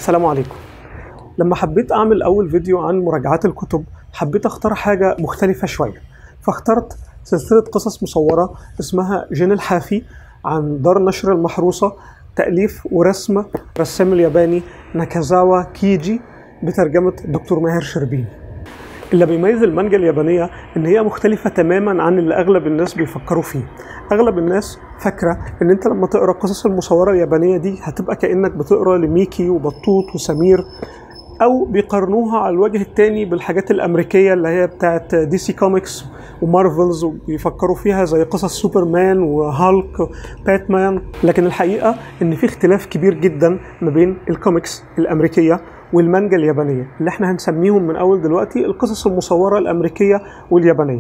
السلام عليكم لما حبيت اعمل اول فيديو عن مراجعات الكتب حبيت اختار حاجه مختلفه شويه فاخترت سلسله قصص مصوره اسمها جين الحافي عن دار نشر المحروسه تاليف ورسم رسام الياباني ناكازاوا كيجي بترجمه الدكتور ماهر شربيني اللي بيميز المانجا اليابانيه ان هي مختلفه تماما عن اللي اغلب الناس بيفكروا فيه اغلب الناس فاكره ان انت لما تقرا القصص المصوره اليابانيه دي هتبقى كانك بتقرا لميكي وبطوط وسمير او بيقارنوها على الوجه التاني بالحاجات الامريكيه اللي هي بتاعت دي سي كوميكس ومارفلز وبيفكروا فيها زي قصص سوبرمان وهالك باتمان لكن الحقيقه ان في اختلاف كبير جدا ما بين الكوميكس الامريكيه والمانجا اليابانيه اللي احنا هنسميهم من اول دلوقتي القصص المصوره الامريكيه واليابانيه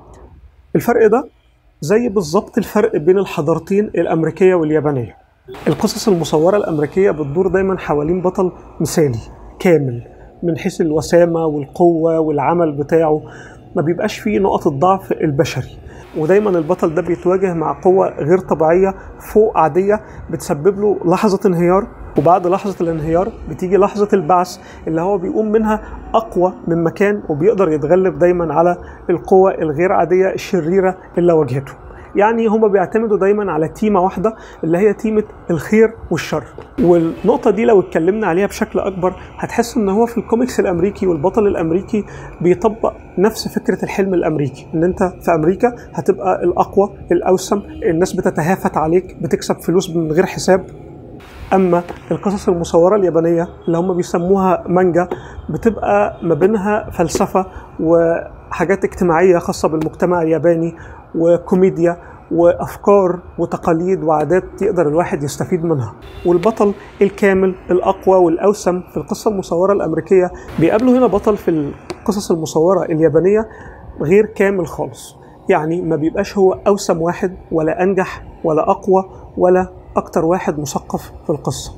الفرق ده زي بالظبط الفرق بين الحضارتين الامريكيه واليابانيه القصص المصوره الامريكيه بتدور دايما حوالين بطل مثالي كامل من حيث الوسامه والقوه والعمل بتاعه ما بيبقاش فيه نقط الضعف البشري ودايما البطل ده بيتواجه مع قوة غير طبيعية فوق عادية بتسبب له لحظة انهيار وبعد لحظة الانهيار بتيجي لحظة البعث اللي هو بيقوم منها أقوى من مكان وبيقدر يتغلب دايما على القوة الغير عادية الشريرة اللي واجهته يعني هما بيعتمدوا دايما على تيمة واحدة اللي هي تيمة الخير والشر والنقطة دي لو اتكلمنا عليها بشكل أكبر هتحس إن هو في الكوميكس الأمريكي والبطل الأمريكي بيطبق نفس فكرة الحلم الأمريكي إن أنت في أمريكا هتبقى الأقوى الأوسم الناس بتتهافت عليك بتكسب فلوس من غير حساب اما القصص المصوره اليابانيه اللي هم بيسموها مانجا بتبقى ما بينها فلسفه وحاجات اجتماعيه خاصه بالمجتمع الياباني وكوميديا وافكار وتقاليد وعادات يقدر الواحد يستفيد منها والبطل الكامل الاقوى والاوسم في القصه المصوره الامريكيه بيقابله هنا بطل في القصص المصوره اليابانيه غير كامل خالص يعني ما بيبقاش هو اوسم واحد ولا انجح ولا اقوى ولا اكتر واحد مثقف في القصه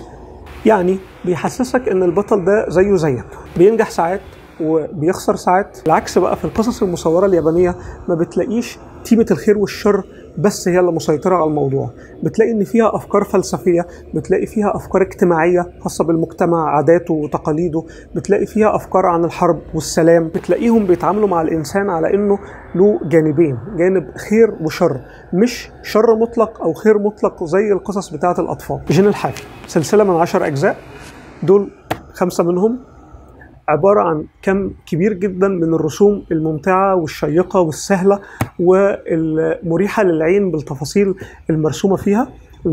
يعني بيحسسك ان البطل ده زيه زيك بينجح ساعات وبيخسر ساعات العكس بقى في القصص المصوره اليابانيه ما بتلاقيش تيمه الخير والشر بس هي اللي مسيطرة على الموضوع بتلاقي ان فيها افكار فلسفية بتلاقي فيها افكار اجتماعية خاصة بالمجتمع عاداته وتقاليده بتلاقي فيها افكار عن الحرب والسلام بتلاقيهم بيتعاملوا مع الانسان على انه له جانبين جانب خير وشر مش شر مطلق او خير مطلق زي القصص بتاعة الاطفال جين الحافي سلسلة من عشر اجزاء دول خمسة منهم عبارة عن كم كبير جدا من الرسوم الممتعة والشيقة والسهلة والمريحة للعين بالتفاصيل المرسومة فيها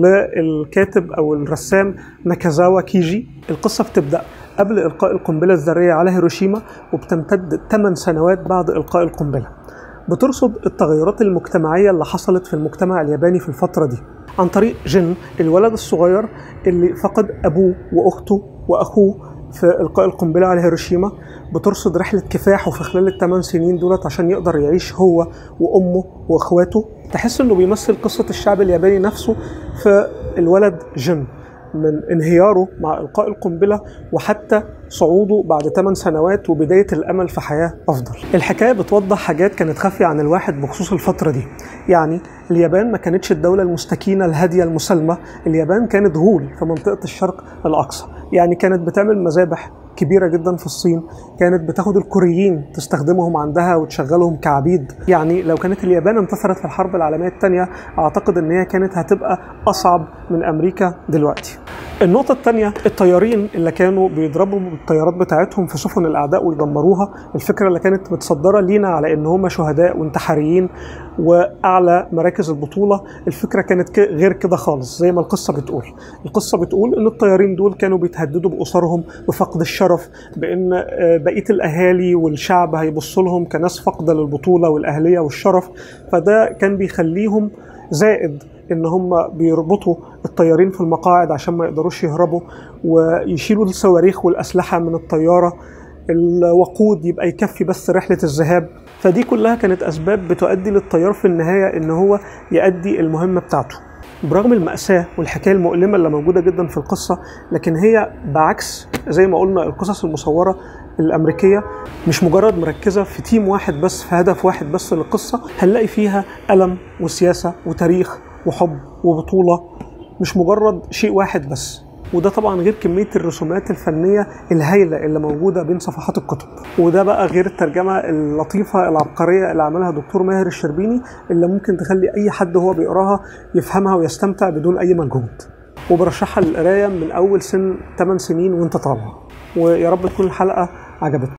للكاتب أو الرسام ناكازاوا كيجي القصة بتبدأ قبل إلقاء القنبلة الذرية على هيروشيما وبتمتد 8 سنوات بعد إلقاء القنبلة بترصد التغيرات المجتمعية اللي حصلت في المجتمع الياباني في الفترة دي عن طريق جين الولد الصغير اللي فقد أبوه وأخته وأخوه في إلقاء القنبلة على هيروشيما بترصد رحلة كفاحه في خلال الثمان سنين دولت عشان يقدر يعيش هو وأمه وإخواته تحس إنه بيمثل قصة الشعب الياباني نفسه في الولد جن من انهياره مع إلقاء القنبلة وحتى صعوده بعد 8 سنوات وبداية الأمل في حياة أفضل الحكاية بتوضح حاجات كانت خافية عن الواحد بخصوص الفترة دي يعني اليابان ما كانتش الدولة المستكينة الهادية المسالمة اليابان كانت غول في منطقة الشرق الأقصى يعني كانت بتعمل مذابح كبيره جدا في الصين كانت بتاخد الكوريين تستخدمهم عندها وتشغلهم كعبيد يعني لو كانت اليابان انتصرت في الحرب العالميه الثانيه اعتقد ان هي كانت هتبقى اصعب من امريكا دلوقتي النقطة الثانية الطيارين اللي كانوا بيضربوا بالطيارات بتاعتهم في سفن الأعداء ويدمروها الفكرة اللي كانت متصدرة لينا على إن هم شهداء وانتحاريين وأعلى مراكز البطولة الفكرة كانت غير كده خالص زي ما القصة بتقول القصة بتقول إن الطيارين دول كانوا بيتهددوا بأسرهم بفقد الشرف بإن بقية الأهالي والشعب هيبصوا لهم كناس فاقدة للبطولة والأهلية والشرف فده كان بيخليهم زائد ان هم بيربطوا الطيارين في المقاعد عشان ما يقدروش يهربوا ويشيلوا الصواريخ والاسلحه من الطياره الوقود يبقى يكفي بس رحله الذهاب فدي كلها كانت اسباب بتؤدي للطيار في النهايه ان هو يؤدي المهمه بتاعته برغم المأساة والحكاية المؤلمة اللي موجودة جدا في القصة لكن هي بعكس زي ما قلنا القصص المصورة الأمريكية مش مجرد مركزة في تيم واحد بس في هدف واحد بس للقصة هنلاقي فيها ألم وسياسة وتاريخ وحب وبطولة مش مجرد شيء واحد بس وده طبعا غير كميه الرسومات الفنيه الهائله اللي موجوده بين صفحات الكتب وده بقى غير الترجمه اللطيفه العبقريه اللي عملها دكتور ماهر الشربيني اللي ممكن تخلي اي حد هو بيقراها يفهمها ويستمتع بدون اي مجهود وبرشحها للقرايه من اول سن 8 سنين وانت طالع ويا رب تكون الحلقه عجبتك